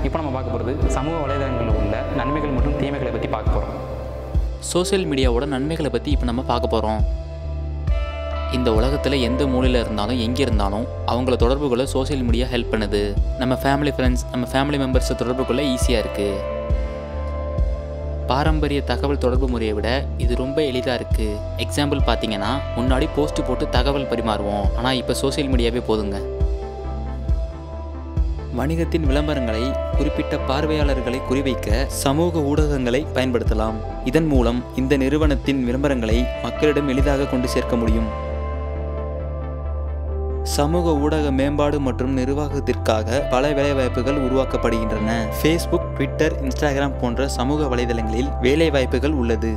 இப்போ நம்ம பார்க்க போகிறது சமூக வலைதளங்களில் உள்ள நன்மைகள் மற்றும் தீமைகளை பற்றி பார்க்க போகிறோம் சோஷியல் மீடியாவோட நன்மைகளை பற்றி இப்போ நம்ம பார்க்க போகிறோம் இந்த உலகத்தில் எந்த மூலையில் இருந்தாலும் எங்கே இருந்தாலும் அவங்கள தொடர்பு கொள்ள சோஷியல் மீடியா ஹெல்ப் பண்ணுது நம்ம ஃபேமிலி ஃப்ரெண்ட்ஸ் நம்ம ஃபேமிலி மெம்பர்ஸை தொடர்பு கொள்ள ஈஸியாக இருக்குது பாரம்பரிய தகவல் தொடர்பு முறையை விட இது ரொம்ப எளிதாக இருக்குது எக்ஸாம்பிள் பார்த்தீங்கன்னா முன்னாடி போஸ்ட் போட்டு தகவல் பரிமாறுவோம் ஆனால் இப்போ சோஷியல் மீடியாவே போதுங்க வணிகத்தின் விளம்பரங்களை குறிப்பிட்ட பார்வையாளர்களை குறிவைக்க சமூக ஊடகங்களை பயன்படுத்தலாம் இதன் மூலம் இந்த நிறுவனத்தின் விளம்பரங்களை மக்களிடம் எளிதாக கொண்டு சேர்க்க முடியும் சமூக ஊடக மேம்பாடு மற்றும் நிர்வாகத்திற்காக பல வேலைவாய்ப்புகள் உருவாக்கப்படுகின்றன ஃபேஸ்புக் ட்விட்டர் இன்ஸ்டாகிராம் போன்ற சமூக வலைதளங்களில் வேலைவாய்ப்புகள் உள்ளது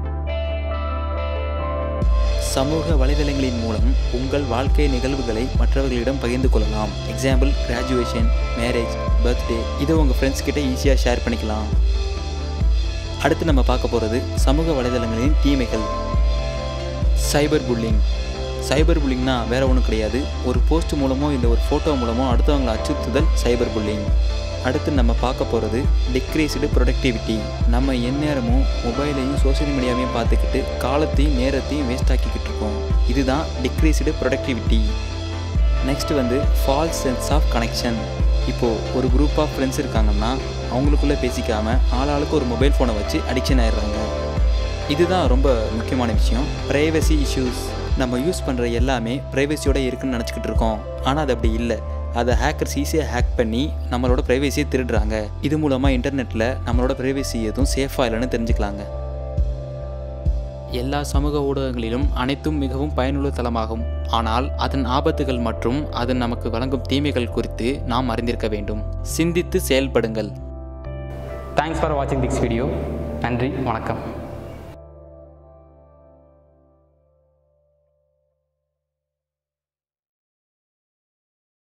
சமூக வலைதளங்களின் மூலம் உங்கள் வாழ்க்கை நிகழ்வுகளை மற்றவர்களிடம் பகிர்ந்து கொள்ளலாம் எக்ஸாம்பிள் கிராஜுவேஷன் மேரேஜ் பர்த்டே இதை உங்கள் ஃப்ரெண்ட்ஸ் கிட்ட ஈஸியாக ஷேர் பண்ணிக்கலாம் அடுத்து நம்ம பார்க்க போகிறது சமூக வலைதளங்களின் தீமைகள் சைபர் புல்லிங் சைபர் புல்லிங்னா வேற ஒன்றும் கிடையாது ஒரு போஸ்ட் மூலமோ இல்லை ஒரு ஃபோட்டோ மூலமோ அடுத்தவங்களை அச்சுறுத்துதல் சைபர் புல்லிங் அடுத்து நம்ம பார்க்க போகிறது டிக்ரீஸ்டு ப்ரொடக்டிவிட்டி நம்ம எந்நேரமும் மொபைலையும் சோஷியல் மீடியாவையும் பார்த்துக்கிட்டு காலத்தையும் நேரத்தையும் வேஸ்ட் ஆக்கிக்கிட்டு இருக்கோம் இதுதான் டிக்ரீஸ்டு ப்ரொடக்டிவிட்டி நெக்ஸ்ட் வந்து ஃபால்ஸ் சென்ஸ் ஆஃப் கனெக்ஷன் இப்போது ஒரு குரூப் ஆஃப் ஃப்ரெண்ட்ஸ் இருக்காங்கன்னா அவங்களுக்குள்ளே பேசிக்காமல் ஆளாளுக்கு ஒரு மொபைல் ஃபோனை வச்சு அடிக்ஷன் ஆயிடுறாங்க இதுதான் ரொம்ப முக்கியமான விஷயம் ப்ரைவசி இஷ்யூஸ் நம்ம யூஸ் பண்ணுற எல்லாமே ப்ரைவசியோட இருக்குன்னு நினச்சிக்கிட்டு இருக்கோம் ஆனால் அது அப்படி இல்லை அதை ஹேக்கர்ஸ் ஈஸியாக ஹேக் பண்ணி நம்மளோட ப்ரைவசியை திருடுறாங்க இது மூலமாக இன்டர்நெட்டில் நம்மளோட ப்ரைவசி எதுவும் சேஃபாக இல்லைன்னு தெரிஞ்சுக்கலாங்க எல்லா சமூக ஊடகங்களிலும் அனைத்தும் மிகவும் பயனுள்ள தளமாகும் ஆனால் அதன் ஆபத்துகள் மற்றும் அது நமக்கு வழங்கும் தீமைகள் குறித்து நாம் அறிந்திருக்க வேண்டும் சிந்தித்து செயல்படுங்கள் தேங்க்ஸ் ஃபார் வாட்சிங் திஸ் வீடியோ நன்றி வணக்கம்